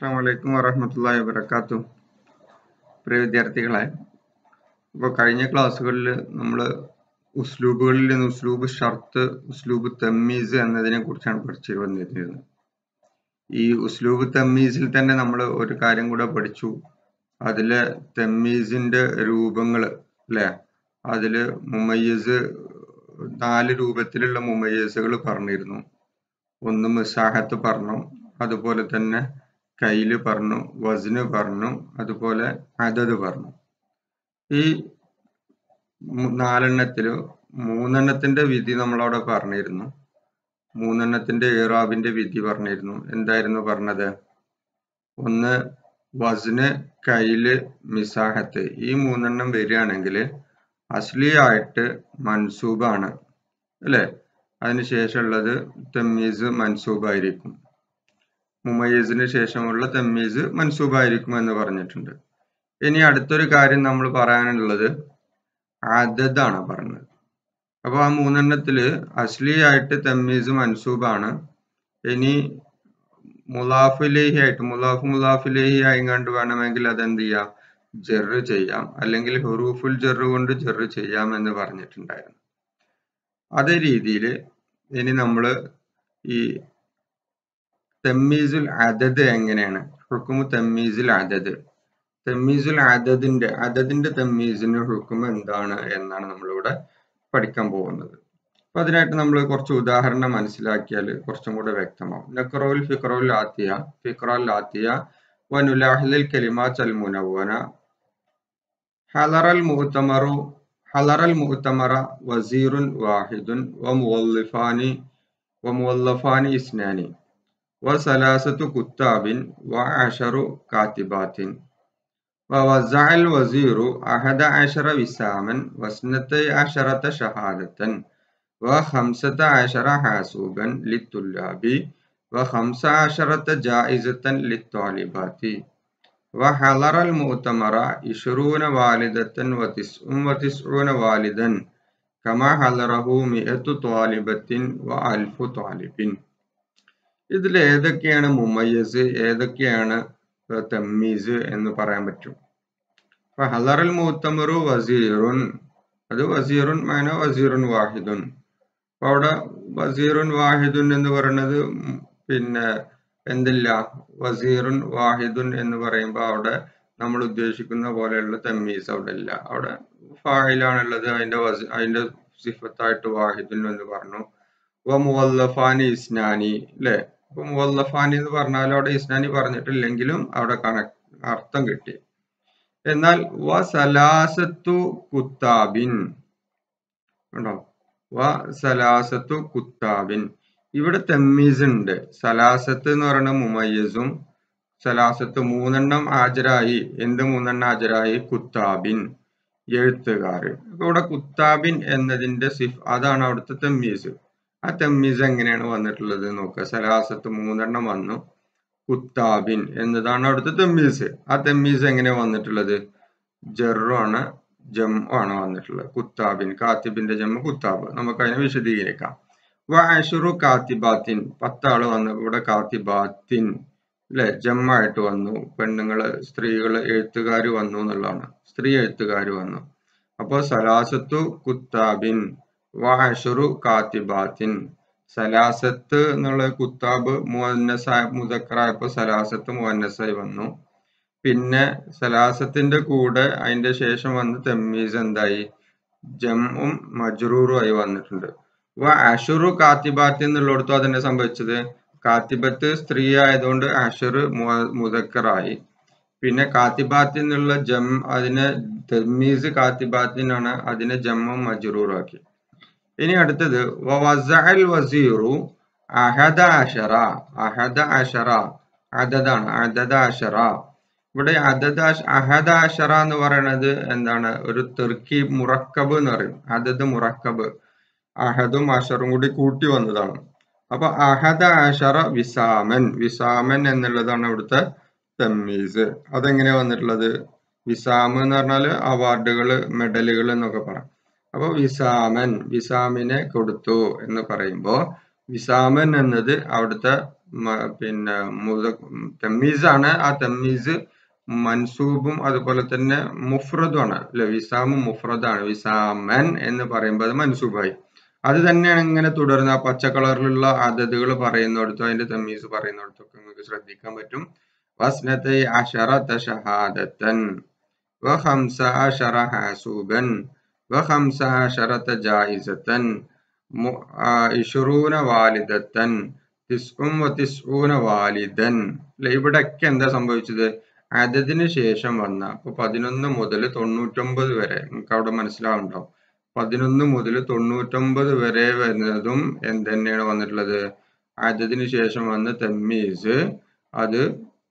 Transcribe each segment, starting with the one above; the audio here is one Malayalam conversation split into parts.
അസ്സാം വലൈക്കും വറഹമത്തല്ലാ വബർക്കാത്തു പ്രിയ വിദ്യാർത്ഥികളെ ഇപ്പോൾ കഴിഞ്ഞ ക്ലാസ്സുകളിൽ നമ്മൾ ഉസ്ലൂബുകളിൽ നിന്ന് ഉസ്ലൂബ് ഷർത്ത് ഉസ്ലൂബ് തമ്മീസ് എന്നതിനെ കുറിച്ചാണ് പഠിച്ചു വന്നിരുന്നത് ഈ ഉസ്ലൂബ് തമ്മീസിൽ തന്നെ നമ്മൾ ഒരു കാര്യം കൂടെ പഠിച്ചു അതിലെ തമ്മീസിന്റെ രൂപങ്ങൾ അല്ലെ അതില് മുമയ്യസ് നാല് രൂപത്തിലുള്ള മുമയ്യസുകൾ പറഞ്ഞിരുന്നു ഒന്ന് മിസാഹത്ത് പറഞ്ഞു അതുപോലെ തന്നെ കയ്യില് പറഞ്ഞു വസ്ന് പറഞ്ഞു അതുപോലെ അതത് പറഞ്ഞു ഈ മു- നാലെണ്ണത്തില് മൂന്നെണ്ണത്തിന്റെ വിധി നമ്മളവിടെ പറഞ്ഞിരുന്നു മൂന്നെണ്ണത്തിന്റെ ഇറാബിന്റെ വിധി പറഞ്ഞിരുന്നു എന്തായിരുന്നു പറഞ്ഞത് ഒന്ന് വസ്ന് കയ്യില് മിസാഹത്ത് ഈ മൂന്നെണ്ണം വരികയാണെങ്കിൽ അസ്ലിയായിട്ട് മൻസൂബാണ് അല്ലെ അതിനുശേഷമുള്ളത് തമ്മീസ് മൻസൂബായിരിക്കും മുമയ്യസിന് ശേഷമുള്ള തമ്മീസ് മൻസൂബായിരിക്കും എന്ന് പറഞ്ഞിട്ടുണ്ട് ഇനി അടുത്തൊരു കാര്യം നമ്മൾ പറയാനുള്ളത് അതതാണ് പറഞ്ഞത് അപ്പൊ ആ മൂന്നെണ്ണത്തില് അസ്ലിയായിട്ട് തമ്മീസ് മൻസൂബാണ് ഇനി മുലാഫിലേഹി ആയിട്ട് മുലാഫ് മുലാഫിലേഹി ആയിങ്ങാണ്ട് വേണമെങ്കിൽ അതെന്ത് ചെയ്യാം ജെറ് ചെയ്യാം അല്ലെങ്കിൽ ഹുറൂഫുൽ ജെറ് കൊണ്ട് ജെറ് ചെയ്യാം എന്ന് പറഞ്ഞിട്ടുണ്ടായിരുന്നു അതേ രീതിയിൽ ഇനി നമ്മൾ ഈ തമ്മീസുൽ അതത് എങ്ങനെയാണ് ഹുക്കുമു തമ്മീസുൽ അതത് തമ്മീസുൽ അതതിന്റെ അതതിന്റെ തമ്മീസിന് ഹുക്കും എന്താണ് എന്നാണ് നമ്മളിവിടെ പഠിക്കാൻ പോകുന്നത് അപ്പൊ അതിനായിട്ട് നമ്മൾ കുറച്ച് ഉദാഹരണം മനസ്സിലാക്കിയാൽ കുറച്ചും കൂടെ വ്യക്തമാവും നക്രോൽ ഫിക്രോൽ ആത്തിയ ഫിക്രോൽ ആത്തിയ വനുലാഹിലിൽ കലിമാത്ത് അൽ മുനവ്വന ഹലറൽ മുഅ്തമറു ഹലറൽ മുഅ്തമറ വസീറുൻ വാഹിദുൻ വമുവല്ലിഫാനി വമുവല്ലഫാനി ഇസ്നാനി وثلاثة كتاب وعشر كاتبات ووزع الوزير أحد عشر وساما واثنتي عشرة شهادة وخمسة عشر حاسوبا للطلاب وخمس عشرة جائزة للطالبات وحضر المؤتمر عشرون والدة وتسع وتسعون والدا كما حضره مئة طالبة وألف طالب ഇതിൽ ഏതൊക്കെയാണ് മുമയ്യസ് ഏതൊക്കെയാണ് തമ്മീസ് എന്ന് പറയാൻ പറ്റും അപ്പൊ ഹലറൽ മൂത്തമറു വസീറുൻ അത് വസീറുൻ മാന വസീറുൻ വാഹിദുൻ അപ്പൊ അവിടെ വസീറുൻ വാഹിദുൻ എന്ന് പറയുന്നത് ഉം പിന്നെ എന്തില്ല വസീറുൻ വാഹിദുൻ എന്ന് പറയുമ്പോൾ അവിടെ നമ്മൾ ഉദ്ദേശിക്കുന്ന പോലെയുള്ള തമ്മീസ് അവിടെ ഇല്ല അവിടെ ഫായിലാണുള്ളത് അതിന്റെ വസ അതിന്റെ സിഫത്തായിട്ട് വാഹിദുൻ എന്ന് പറഞ്ഞു വ മുവല്ലഫാനി ഇസ്നാനി അല്ലെ അപ്പൊ മുവല്ലഫാനി എന്ന് പറഞ്ഞാൽ അവിടെ ഇസ്നാനി പറഞ്ഞിട്ടില്ലെങ്കിലും അവിടെ കണക്ക് അർത്ഥം കിട്ടി എന്നാൽ വ സലാസത്തു കുത്താബിൻ ഉണ്ടോ വ സലാസത്തു കുത്താബിൻ ഇവിടെ തെമ്മീസ് ഉണ്ട് സലാസത്ത് എന്ന് പറയുന്ന മുമയ്യസും സലാസത്ത് മൂന്നെണ്ണം ഹാജരായി എന്ത് മൂന്നെണ്ണം ഹാജരായി കുത്താബിൻ എഴുത്തുകാർ അപ്പൊ ഇവിടെ കുത്താബിൻ എന്നതിന്റെ സിഫ് അതാണ് അവിടുത്തെ തെമ്മീസ് ആ തെമ്മീസ് എങ്ങനെയാണ് വന്നിട്ടുള്ളത് നോക്കുക സലാസത്ത് മൂന്നെണ്ണം വന്നു കുത്താബിൻ എന്നതാണ് അവിടുത്തെ തെമ്മീസ് ആ തെമ്മീസ് എങ്ങനെ വന്നിട്ടുള്ളത് ജറു ആണ് ജം ആണ് വന്നിട്ടുള്ളത് കുത്താബിൻ കാത്തിബിന്റെ ജമ്മ കുത്താബ് നമുക്ക് അതിനെ വിശദീകരിക്കാം വാഷുറു കാത്തിബാത്തിൻ പത്താള് വന്നു ഇവിടെ കാത്തിബാത്തിൻ അല്ലെ ജമ്മായിട്ട് വന്നു പെണ്ണുങ്ങള് സ്ത്രീകള് എഴുത്തുകാര് വന്നു എന്നുള്ളതാണ് സ്ത്രീ എഴുത്തുകാര് വന്നു അപ്പൊ സലാസത്തു കുത്താബിൻ വാഷുറു കാത്തിബാത്തിൻ സലാസത്ത് എന്നുള്ള കുത്താബ് മുഅന്നസായ മുദക്കറായപ്പോ സലാസത്ത് മുഅന്നസായി വന്നു പിന്നെ സലാസത്തിന്റെ കൂടെ അതിന്റെ ശേഷം വന്ന് തെമ്മീസ് എന്തായി ജമ്മും മജ്റൂറും ആയി വന്നിട്ടുണ്ട് വ അഷുറു കാത്തിബാത്ത് എന്നുള്ളിടത്തും അതന്നെ സംഭവിച്ചത് കാത്തിബത്ത് സ്ത്രീ ആയതുകൊണ്ട് അഷുർ മുദക്കറായി പിന്നെ കാത്തിബാത്ത് എന്നുള്ള ജം അതിനെ തെമ്മീസ് കാത്തിബാത്തിനാണ് അതിനെ ജമ്മും മജ്റൂറും ആക്കി ഇനി അടുത്തത് വസഅൽ വസീറു അഹദ അഷറ അഹദ അഷറ അദദാണ് അദദ അഷറ ഇവിടെ അദദ അഷ- അഹദ അഷറ എന്ന് പറയുന്നത് എന്താണ് ഒരു തെർക്കി മുറക്കബ് എന്ന് പറയും അദദ് മുറക്കബ് അഹദും അഷറും കൂടി കൂട്ടി വന്നതാണ് അപ്പൊ അഹദ അഷറ വിസാമൻ വിസാമൻ എന്നുള്ളതാണ് ഇവിടുത്തെ തമ്മീസ് അതെങ്ങനെ വന്നിട്ടുള്ളത് വിസാം എന്ന് പറഞ്ഞാല് അവാർഡുകള് മെഡലുകൾ എന്നൊക്കെ പറയാം അപ്പൊ വിസാമൻ വിസാമിനെ കൊടുത്തു എന്ന് പറയുമ്പോ വിസാമൻ എന്നത് അവിടുത്തെ മ- പിന്നെ മുത തമ്മീസാണ് ആ തമ്മീസ് മൻസൂബും അതുപോലെ തന്നെ മുഫ്രദുമാണ് അല്ലെ വിസാമും മുഫ്രദാണ് വിസാമൻ എന്ന് പറയുമ്പോൾ അത് മൻസൂബായി അത് തന്നെയാണ് ഇങ്ങനെ തുടർന്ന് ആ പച്ച കളറിലുള്ള അതതുകൾ പറയുന്നിടത്തും അതിന്റെ തമ്മീസ് പറയുന്നിടത്തൊക്കെ നിങ്ങൾക്ക് ശ്രദ്ധിക്കാൻ പറ്റും വസ്നത്തെ അഷറത്ത ഷഹാദത്തൻ وخمس عشر حاسوبا وخمس عشرة جائزة م- آه، عشرون والدة تسع وتسعون والدا അല്ലെ ഇവിടൊക്കെ എന്താ സംഭവിച്ചത് അതതിന് ശേഷം വന്ന അപ്പൊ പതിനൊന്ന് മുതൽ തൊണ്ണൂറ്റൊമ്പത് വരെ നിങ്ങൾക്ക് അവിടെ മനസ്സിലാവുണ്ടാവും പതിനൊന്ന് മുതൽ തൊണ്ണൂറ്റൊമ്പത് വരെ വരുന്നതും എന്ത് തന്നെയാണ് വന്നിട്ടുള്ളത് അതതിന് ശേഷം വന്ന തമ്മീസ് അത്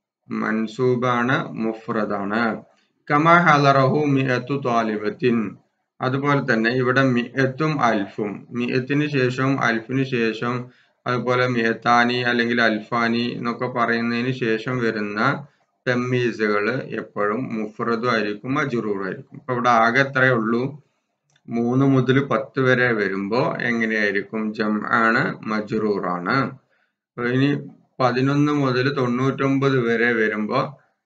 മൻസൂബാണ് മുഫ്രദാണ് കമാ ഹലറഹു മിഅത്തു താലിബത്തിൻ അതുപോലെ തന്നെ ഇവിടെ മിഅത്തും അൽഫും മിഅത്തിന് ശേഷം അൽഫിന് ശേഷം അതുപോലെ മിയത്താനി അല്ലെങ്കിൽ അൽഫാനി എന്നൊക്കെ പറയുന്നതിന് ശേഷം വരുന്ന തമ്മീസുകൾ എപ്പോഴും മുഫ്രദും ആയിരിക്കും മജുറൂറും ആയിരിക്കും ഇപ്പൊ ഇവിടെ ആകെ എത്രയേ ഉള്ളൂ മൂന്ന് മുതൽ പത്ത് വരെ വരുമ്പോ എങ്ങനെയായിരിക്കും ജം ആണ് മജുറൂറാണ് അപ്പൊ ഇനി പതിനൊന്ന് മുതൽ തൊണ്ണൂറ്റൊമ്പത് വരെ വരുമ്പോ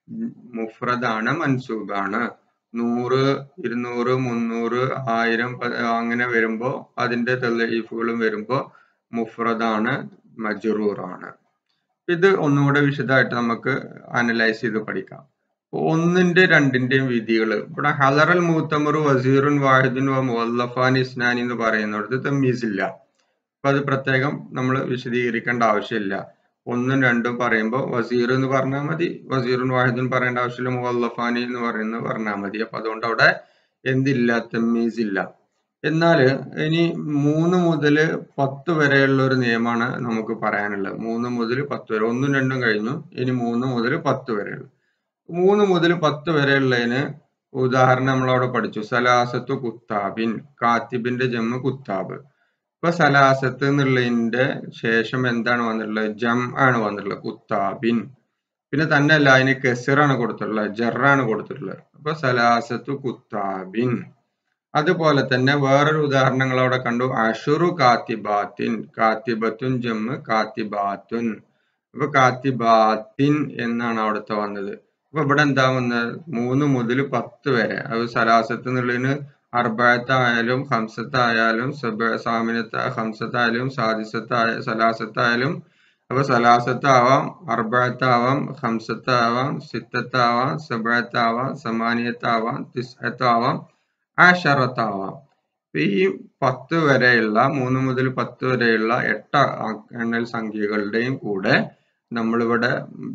മുഫ്രദാണ് മൻസൂബാണ് നൂറ് ഇരുന്നൂറ് മുന്നൂറ് ആയിരം പ- അങ്ങനെ വരുമ്പോ അതിന്റെ തെളിഫുകളും വരുമ്പോ മുഫ്രദാണ് മജറൂറാണ് ഇത് ഒന്നുകൂടെ വിശദമായിട്ട് നമുക്ക് അനലൈസ് ചെയ്ത് പഠിക്കാം അപ്പൊ ഒന്നിന്റെ രണ്ടിന്റെയും വിധികൾ ഇവിടെ ഹലറൽ മൂത്തമറു വസീറുൻ വാഹിദുൻ വ മുവല്ലഫാൻ ഇസ്നാനി എന്ന് പറയുന്നിടത്ത് തമ്മീസ് ഇല്ല അപ്പൊ അത് പ്രത്യേകം നമ്മൾ വിശദീകരിക്കേണ്ട ആവശ്യമില്ല ഒന്നും രണ്ടും പറയുമ്പോൾ വസീർ എന്ന് പറഞ്ഞാൽ മതി വസീറുൻ വാഹിദുൻ പറയേണ്ട ആവശ്യമില്ല മുവല്ലഫാനി എന്ന് പറയുന്നത് പറഞ്ഞാൽ മതി അപ്പൊ അതുകൊണ്ട് അവിടെ എന്തില്ല തമ്മീസ് ഇല്ല എന്നാല് ഇനി മൂന്ന് മുതൽ പത്ത് വരെയുള്ള ഒരു നിയമമാണ് നമുക്ക് പറയാനുള്ളത് മൂന്ന് മുതൽ പത്ത് വരെ ഒന്നും രണ്ടും കഴിഞ്ഞു ഇനി മൂന്ന് മുതൽ പത്ത് വരെയുള്ള മൂന്ന് മുതൽ പത്ത് വരെയുള്ളതിന് ഉദാഹരണം നമ്മളവിടെ പഠിച്ചു സലാസത്തു കുത്താബിൻ കാത്തിബിന്റെ ജമ്മ് കുത്താബ് ഇപ്പൊ സലാസത്ത് എന്നുള്ളതിന്റെ ശേഷം എന്താണ് വന്നിട്ടുള്ളത് ജം ആണ് വന്നിട്ടുള്ളത് കുത്താബിൻ പിന്നെ തന്നെയല്ല അതിന് കെസിറാണ് കൊടുത്തിട്ടുള്ളത് ജറാണ് കൊടുത്തിട്ടുള്ളത് അപ്പൊ സലാസത്തു കുത്താബിൻ അതുപോലെ തന്നെ വേറൊരു ഉദാഹരണങ്ങൾ അവിടെ കണ്ടു അഷുറു കാത്തിബാത്തിൻ കാത്തിബത്തുൻ ജമ്മ് കാത്തിബാത്തുൻ അപ്പൊ കാത്തിബാത്തിൻ എന്നാണ് അവിടുത്തെ വന്നത് അപ്പൊ ഇവിടെ എന്താ വന്നത് മൂന്ന് മുതൽ പത്ത് വരെ അത് സലാസത്ത് എന്നുള്ളതിന് അർബായത്തായാലും ഹംസത്തായാലും സബ സാമിനത്ത ഹംസത്തായാലും സാദിസത്തായ സലാസത്തായാലും അപ്പൊ സലാസത്താവാം അർബായത്താവാം ഹംസത്താവാം സിത്തത്താവാം സബായത്താവാം സമാനിയത്താവാം തിസ്അത്താവാം ആഷറത്താവാം ഇപ്പൊ ഈ പത്ത് വരെയുള്ള മൂന്ന് മുതൽ പത്ത് വരെയുള്ള എട്ട് എണ്ണൽ സംഖ്യകളുടെയും കൂടെ നമ്മളിവിടെ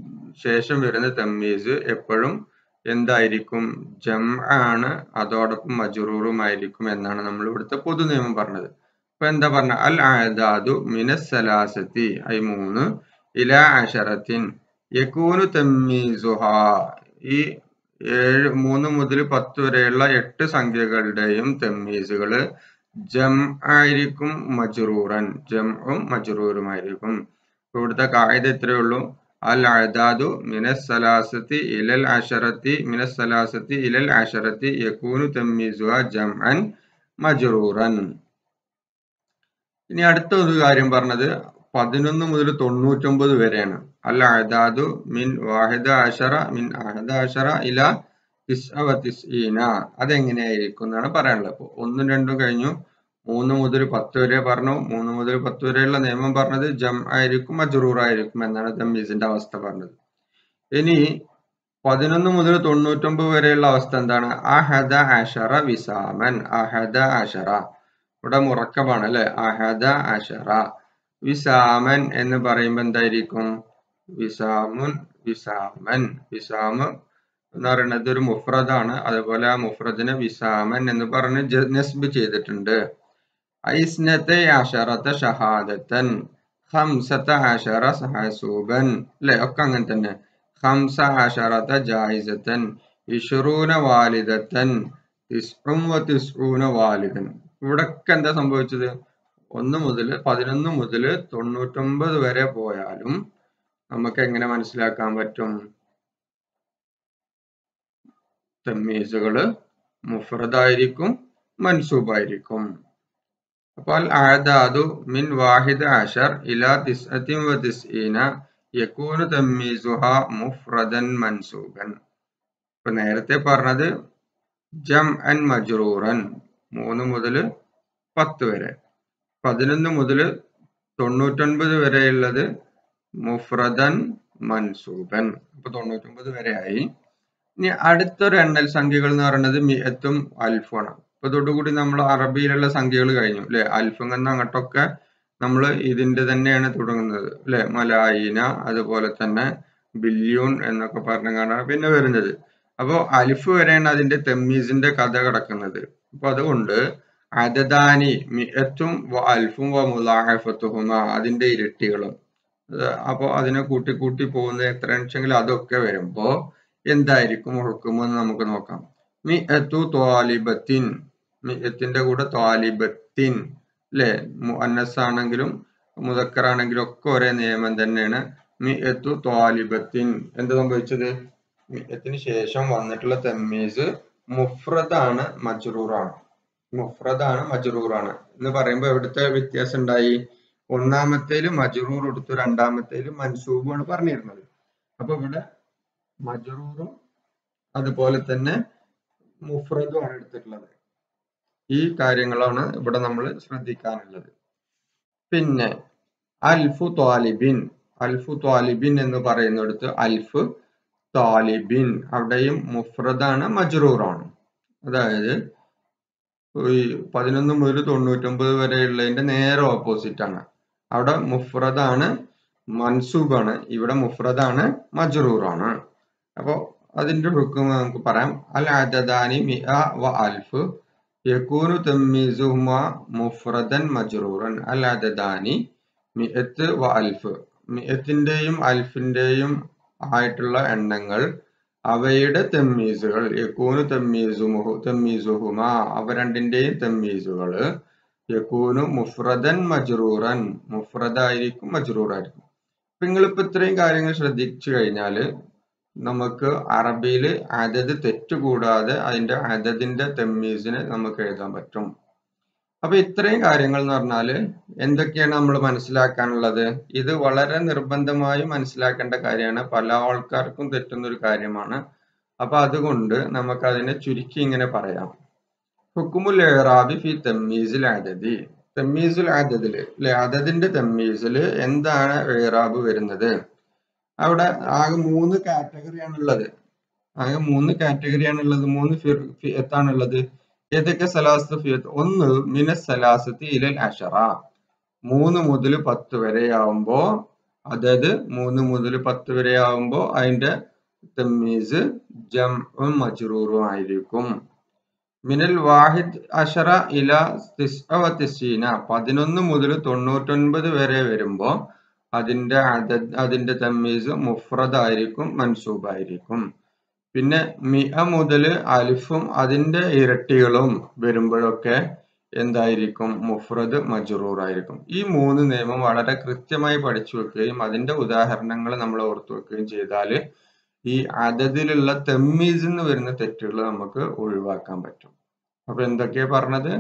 ശേഷം വരുന്ന തമ്മീസ് എപ്പോഴും എന്തായിരിക്കും ജം ആണ് അതോടൊപ്പം മജറൂറുമായിരിക്കും എന്നാണ് നമ്മൾ ഇവിടുത്തെ പൊതു നിയമം പറഞ്ഞത് അപ്പൊ എന്താ പറഞ്ഞ അൽ ആദാദു മിനസലാസത്തി ഐ മൂന്ന് ഇല അഷറത്തിൻ യക്കൂനു തമ്മീസുഹ ഈ ഏഴ് മൂന്ന് മുതൽ പത്ത് വരെയുള്ള എട്ട് സംഖ്യകളുടെയും തമ്മീസുകള് ജം ആയിരിക്കും മജറൂറൻ ജംഉം മജറൂറുമായിരിക്കും ഇവിടുത്തെ കായിക ഇത്രയേ ഉള്ളൂ അൽ അദാദു മിനസ്സലാസത്തി ഇലൽ അഷറത്തി മിനസ്സലാസത്തി ഇലൽ അഷറത്തി യക്കൂനു തമ്മീസുഹ ജംഅൻ മജറൂറൻ ഇനി അടുത്ത ഒരു കാര്യം പറഞ്ഞത് പതിനൊന്ന് മുതൽ തൊണ്ണൂറ്റൊമ്പത് വരെയാണ് അൽ അദാദു മിൻ വാഹിദ അഷറ മിൻ അഹദ അഷറ ഇല തിസ്അ വ തിസ്ഈന അതെങ്ങനെയായിരിക്കും എന്നാണ് പറയാനുള്ളത് അപ്പൊ ഒന്നും രണ്ടും കഴിഞ്ഞു മൂന്ന് മുതൽ പത്ത് വരെ പറഞ്ഞു മൂന്ന് മുതൽ പത്ത് വരെയുള്ള നിയമം പറഞ്ഞത് ജം ആയിരിക്കും മജറൂർ ആയിരിക്കും എന്നാണ് തമ്മീസിന്റെ അവസ്ഥ പറഞ്ഞത് ഇനി പതിനൊന്ന് മുതൽ തൊണ്ണൂറ്റൊമ്പത് വരെയുള്ള അവസ്ഥ എന്താണ് അഹദ അഷറ വിസാമൻ അഹദ അഷറ ഇവിടെ മുറക്കമാണ് അല്ലെ അഹദ അഷറ വിസാമൻ എന്ന് പറയുമ്പോൾ എന്തായിരിക്കും വിസാമുൻ വിസാമൻ വിസാമ് എന്ന് പറയുന്നത് ഒരു മുഫ്രദാണ് അതുപോലെ ആ മുഫ്രദിനെ വിസാമൻ എന്ന് പറഞ്ഞ് ജ- നസ്ബ് ചെയ്തിട്ടുണ്ട് ഐസ്നത്തെ അഷറത്തെ ഷഹാദത്തൻ ഹംസത്തെ അഷറ ഹസൂബൻ അല്ലെ ഒക്കെ അങ്ങനെ തന്നെ ഹംസ അഷറത്തെ ജായിസത്തൻ ഇഷറൂന വാലിദത്തൻ തിസ്ഉം വ തിസ്ഊന വാലിദൻ ഇവിടൊക്കെ എന്താ സംഭവിച്ചത് ഒന്ന് മുതൽ പതിനൊന്ന് മുതൽ തൊണ്ണൂറ്റൊമ്പത് വരെ പോയാലും നമുക്ക് എങ്ങനെ മനസ്സിലാക്കാൻ പറ്റും തമ്മീസുകള് മുഫ്രദായിരിക്കും മൻസൂബായിരിക്കും അപ്പോൾ ആദാദു മിൻ വാഹിദ് അഷർ ഇലാ തിസ്അത്തിൻ വ തിസ്ഈന യക്കൂനു തമ്മീസുഹ മുഫ്രദൻ മൻസൂബൻ ഇപ്പൊ നേരത്തെ പറഞ്ഞത് ജം അൻ മജ്റൂറൻ മൂന്ന് മുതൽ പത്ത് വരെ പതിനൊന്ന് മുതൽ തൊണ്ണൂറ്റൊൻപത് വരെയുള്ളത് മുഫ്രദൻ മൻസൂബൻ അപ്പൊ തൊണ്ണൂറ്റൊമ്പത് വരെ ആയി ഇനി അടുത്തൊരു എണ്ണൽ സംഖ്യകൾ എന്ന് പറയുന്നത് മിയത്തും അൽഫുമാണ് അപ്പൊ ഇതോടുകൂടി നമ്മൾ അറബിയിലുള്ള സംഖ്യകൾ കഴിഞ്ഞു അല്ലെ അൽഫും എന്ന അങ്ങോട്ടൊക്കെ നമ്മൾ ഇതിന്റെ തന്നെയാണ് തുടങ്ങുന്നത് അല്ലെ മലായിന അതുപോലെ തന്നെ ബില്യൂൺ എന്നൊക്കെ പറഞ്ഞാണ് പിന്നെ വരുന്നത് അപ്പോ അലിഫ് വരെയാണ് അതിന്റെ തെമ്മീസിന്റെ കഥ കിടക്കുന്നത് അപ്പൊ അതുകൊണ്ട് അതദാനി മിയത്തും അൽഫും വ മുലാഹഫത്തുഹുമ അതിന്റെ ഇരട്ടികളും അപ്പൊ അതിനെ കൂട്ടി കൂട്ടി പോകുന്നത് എത്ര വെച്ചെങ്കിൽ അതൊക്കെ വരുമ്പോ എന്തായിരിക്കും ഹുക്കുമെന്ന് നമുക്ക് നോക്കാം മിഅത്തു ത്വാലിബത്തിൻ മിഅത്തിന്റെ കൂടെ ത്വാലിബത്തിൻ അല്ലെ മുഅന്നസ് ആണെങ്കിലും മുദക്കർ ആണെങ്കിലും ഒക്കെ ഒരേ നിയമം തന്നെയാണ് മിഅത്തു ത്വാലിബത്തിൻ എന്ത് സംഭവിച്ചത് മിഅത്തിന് ശേഷം വന്നിട്ടുള്ള തെമ്മീസ് മുഫ്രദാണ് മജ്റൂറാണ് മുഫ്രദാണ് മജ്റൂറാണ് എന്ന് പറയുമ്പോൾ എവിടുത്തെ വ്യത്യാസം ഉണ്ടായി ഒന്നാമത്തേല് മജ്റൂർ എടുത്തു രണ്ടാമത്തേല് മൻസൂബുമാണ് പറഞ്ഞിരുന്നത് അപ്പൊ ഇവിടെ മജ്റൂറും അതുപോലെ തന്നെ മുഫ്രദും ആണ് എടുത്തിട്ടുള്ളത് ഈ കാര്യങ്ങളാണ് ഇവിടെ നമ്മൾ ശ്രദ്ധിക്കാനുള്ളത് പിന്നെ അൽഫു ത്വാലിബിൻ അൽഫു ത്വാലിബിൻ എന്ന് പറയുന്നിടത്ത് അൽഫ് താലിബിൻ അവിടെയും മുഫ്രദാണ് മജ്റൂറാണ് അതായത് ഈ പതിനൊന്ന് മുതൽ തൊണ്ണൂറ്റൊമ്പത് വരെയുള്ളതിന്റെ നേരെ ഓപ്പോസിറ്റ് ആണ് അവിടെ മുഫ്രദാണ് മൻസൂബാണ് ഇവിടെ മുഫ്രദാണ് മജ്റൂറാണ് അപ്പോ അതിന്റെ ഹുക്കും നമുക്ക് പറയാം അൽ അദദാനി മിഅ വ അൽഫ് യകൂനു തമ്മീസുഹുമ മുഫ്രദൻ മജ്റൂറൻ അൽ അദദാനി മിഅത്ത് വ അൽഫ് മിഅത്തിന്റെയും അൽഫിന്റെയും ആയിട്ടുള്ള എണ്ണങ്ങൾ അവയുടെ തെമ്മീസുകൾ യക്കൂനു തെമ്മീസുമുഹു തെമ്മീസുഹുമ അവ രണ്ടിന്റെയും തെമ്മീസുകൾ യക്കൂനു മുഫ്രദൻ മജ്റൂറൻ മുഫ്രദായിരിക്കും മജ്റൂറായിരിക്കും അപ്പൊ നിങ്ങളിപ്പോ ഇത്രയും കാര്യങ്ങൾ ശ്രദ്ധിച്ചു കഴിഞ്ഞാല് നമുക്ക് അറബിയിൽ അതത് തെറ്റുകൂടാതെ അതിന്റെ അതതിന്റെ തെമ്മീസിന് നമുക്ക് എഴുതാൻ പറ്റും അപ്പൊ ഇത്രയും കാര്യങ്ങൾ എന്ന് പറഞ്ഞാല് എന്തൊക്കെയാണ് നമ്മൾ മനസ്സിലാക്കാനുള്ളത് ഇത് വളരെ നിർബന്ധമായി മനസ്സിലാക്കേണ്ട കാര്യമാണ് പല ആൾക്കാർക്കും തെറ്റുന്ന ഒരു കാര്യമാണ് അപ്പൊ അതുകൊണ്ട് നമുക്ക് അതിനെ ചുരുക്കി ഇങ്ങനെ പറയാം ഹുക്കുമുൽ ഇറാബി ഫി തമ്മീസിൽ അതതി തമ്മീസുൽ അതതില് അല്ലെ അതതിന്റെ തമ്മീസില് എന്താണ് ഇറാബ് വരുന്നത് അവിടെ ആകെ മൂന്ന് കാറ്റഗറിയാണ് ഉള്ളത് ആകെ മൂന്ന് കാറ്റഗറിയാണ് ഉള്ളത് മൂന്ന് ഫിയത്താണുള്ളത് ഏതൊക്കെ സലാസത്ത് ഫിയത്ത് ഒന്ന് മിന സലാസത്ത് ഇലൽ അഷറ മൂന്ന് മുതൽ പത്ത് വരെ ആവുമ്പോ അതായത് മൂന്ന് മുതൽ പത്ത് വരെ ആവുമ്പോ അതിന്റെ തമ്മീസ് ജംഉം മജ്റൂറും ആയിരിക്കും മിനൽ വാഹിദ് അഷറ ഇല തിസ്അവത്തിസീന പതിനൊന്ന് മുതൽ തൊണ്ണൂറ്റൊൻപത് വരെ വരുമ്പോ അതിന്റെ അതദ് അതിന്റെ തമ്മീസ് മുഫ്രദായിരിക്കും മൻസൂബായിരിക്കും പിന്നെ മിഅ മുതൽ അലിഫും അതിന്റെ ഇരട്ടികളും വരുമ്പോഴൊക്കെ എന്തായിരിക്കും മുഫ്രദ് മജ്റൂർ ആയിരിക്കും ഈ മൂന്ന് നിയമം വളരെ കൃത്യമായി പഠിച്ചു വെക്കുകയും അതിന്റെ ഉദാഹരണങ്ങൾ നമ്മൾ ഓർത്തു വെക്കുകയും ചെയ്താൽ ഈ അതതിലുള്ള തെമ്മീസ് എന്ന് വരുന്ന തെറ്റുകൾ നമുക്ക് ഒഴിവാക്കാൻ പറ്റും അപ്പൊ എന്തൊക്കെയാ പറഞ്ഞത്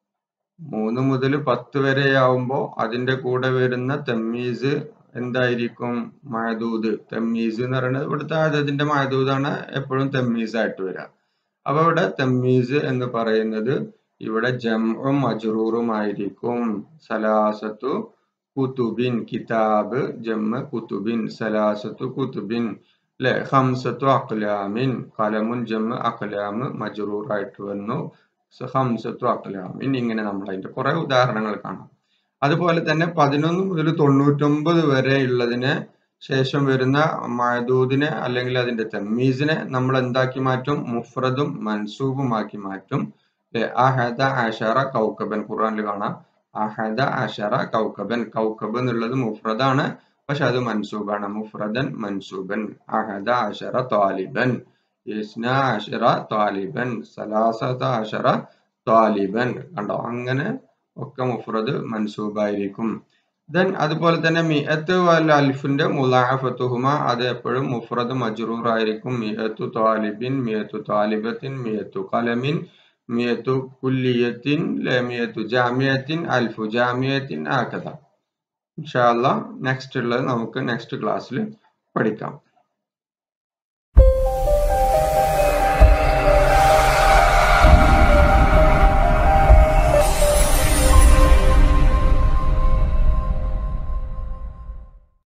മൂന്ന് മുതൽ പത്ത് വരെ ആവുമ്പോൾ അതിന്റെ കൂടെ വരുന്ന തെമ്മീസ് എന്തായിരിക്കും മഹദൂദ് തെമ്മീസ് എന്ന് പറയുന്നത് ഇവിടുത്തെ അതതിന്റെ മഹദൂദാണ് എപ്പോഴും തെമ്മീസ് ആയിട്ട് വരിക അപ്പൊ ഇവിടെ തെമ്മീസ് എന്ന് പറയുന്നത് ഇവിടെ ജംഉം മജ്റൂറും ആയിരിക്കും സലാസത്തു കുതുബിൻ കിതാബ് ജമ്മ കുതുബിൻ സലാസത്തു കുതുബിൻ അല്ലെ ഹംസത്തു അഖ്ലാമിൻ കലമുൻ ജമ്മ അഖ്ലാം മജ്റൂർ ആയിട്ട് വന്നു ഹംസത്തു അഖ്ലാമിൻ ഇങ്ങനെ നമ്മൾ അതിന്റെ കുറെ ഉദാഹരണങ്ങൾ കാണാം അതുപോലെ തന്നെ പതിനൊന്ന് മുതൽ തൊണ്ണൂറ്റൊമ്പത് വരെ ഉള്ളതിന് ശേഷം വരുന്ന മഹദൂദിനെ അല്ലെങ്കിൽ അതിന്റെ തമ്മീസിനെ നമ്മൾ എന്താക്കി മാറ്റും മുഫ്രദും മൻസൂബുമാക്കി മാറ്റും അഹദ അഷറ കൗക്കബൻ ഖുർആനിൽ കാണാം അഹദ അഷറ കൗക്കബൻ കൗക്കബ് എന്നുള്ളത് മുഫ്രദാണ് പക്ഷെ അത് മൻസൂബാണ് മുഫ്രദൻ മൻസൂബൻ അഹദ അഷറ താലിബൻ ഇസ്ന അഷറ താലിബൻ സലാസത അഷറ താലിബൻ കണ്ടോ അങ്ങനെ ഒക്കെ മുഫ്രദ് മൻസൂബായിരിക്കും ദെൻ അതുപോലെ തന്നെ മിയത്ത് വൽ അൽഫിന്റെ മുലാഫത്തുഹുമ അത് എപ്പോഴും മുഫ്രദ് മജ്റൂർ ആയിരിക്കും മിയത്തു താലിബിൻ മിയത്തു താലിബത്തിൻ മിയത്തു കലമിൻ മിയത്തു കുല്ലിയത്തിൻ മിയത്തു ജാമിയത്തിൻ അൽഫു ജാമിയത്തിൻ ആക്കഥ ഇൻഷാല്ല നെക്സ്റ്റ് ഉള്ളത് നമുക്ക് നെക്സ്റ്റ് ക്ലാസ്സിൽ പഠിക്കാം